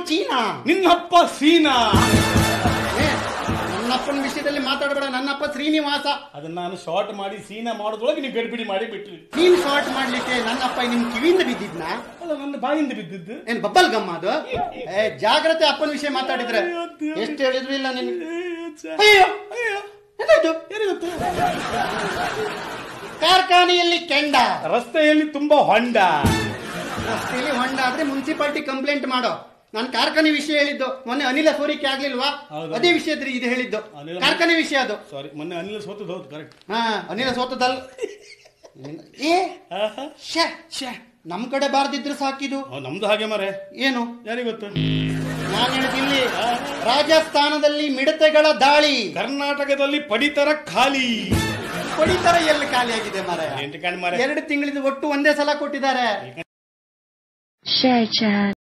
China ನಿನ್ನಪ್ಪ ಸೀನಾ ಏ, ನನ್ನಪ್ಪನ ವಿಷಯದಲ್ಲಿ ಮಾತಾಡಬೇಡ ನನ್ನಪ್ಪ ಶ್ರೀನಿವಾಸ ಅದನ್ನ ನಾನು ಶಾರ್ಟ್ ಮಾಡಿ ಸೀನಾ ಮಾಡೋದ್ರೊಳಗೆ ನೀವು ಗಡಿಬಿಡಿ ಮಾಡಿ ಬಿಟ್ರಿ ನೀನ್ ಶಾರ್ಟ್ ಮಾಡ್ಲಿಕ್ಕೆ ನನ್ನಪ್ಪ ನಿಮ್ ಕಿವಿಯಿಂದ ಬಿದ್ದಿದ್ನಾ ಅಲ್ಲ ನನ್ನ ಬಾಯಿಂದ ಬಿದ್ದಿದ್ದು ಏನ್ ಬಬ್ಬಲ್ ಗಮ್ಮ ಅದು ಏ ಜಾಗ್ರತೆ ಅಪ್ಪನ ವಿಷಯ ಮಾತಾಡಿದ್ರೆ ಎಷ್ಟು ಹೇಳಿದ್ರು ಇಲ್ಲ ನಿನ್ ಅಯ್ಯೋ ಏನಾಯ್ತು ಏನಿಗೊತ್ತು ಕಾರ್ಖಾನೆಯಲ್ಲಿ ಕೆಂಡ ರಸ್ತೆಯಲ್ಲಿ ತುಂಬಾ ಹೊಂಡ ರಸ್ತೆಯಲ್ಲಿ ಹೊಂಡ ಆದ್ರೆ ಮುನ್ಸಿಪಾಲಿಟಿ ಕಂಪ್ಲೇಂಟ್ ಮಾಡೋ ನಾನು ಕಾರ್ಖಾನೆ ವಿಷಯ ಹೇಳಿದ್ದು ಮೊನ್ನೆ ಅನಿಲ ಸೋರಿಕೆ ಆಗ್ಲಿಲ್ವಾ ಹೌದು. ಅದೇ ವಿಷಯದ್ರಿ ಇದು ಹೇಳಿದ್ದು ಅನಿಲ- ಕಾರ್ಖಾನೆ ವಿಷಯ ಅದು ಸಾರಿ ಮೊನ್ನೆ ಅನಿಲ ಸೋತದ್ ಹೌದು ಕರೆಕ್ಟ್ ಹಾ ಅನಿಲ ಸೋತದಲ್ಲ ಏ ಶ್ಯಾ, ಶ್ಯಾ, ನಮ್ ಕಡೆ ಬಾರ್ದಿದ್ರೆ ಸಾಕಿದು ನಮ್ದು ಹಾಗೆ ಮಾರೆ ಏನು ಯಾರಿಗೆ ಗೊತ್ತು ನಾನು ಹೇಳಿದಿಲ್ಲಿ ರಾಜಸ್ಥಾನದಲ್ಲಿ ಮಿಡತೆಗಳ ದಾಳಿ ಕರ್ನಾಟಕದಲ್ಲಿ ಪಡಿತರ ಖಾಲಿ ಪಡಿತರ ಎಲ್ಲಿ ಖಾಲಿಯಾಗಿದೆ ಮರ ಎಂಟು ಕಾಣ್ ಮಾರೆ ಎರಡು ತಿಂಗಳಿಂದ ಒಟ್ಟು ಒಂದೇ ಸಲ ಕೊಟ್ಟಿದ್ದಾರೆ Share chat.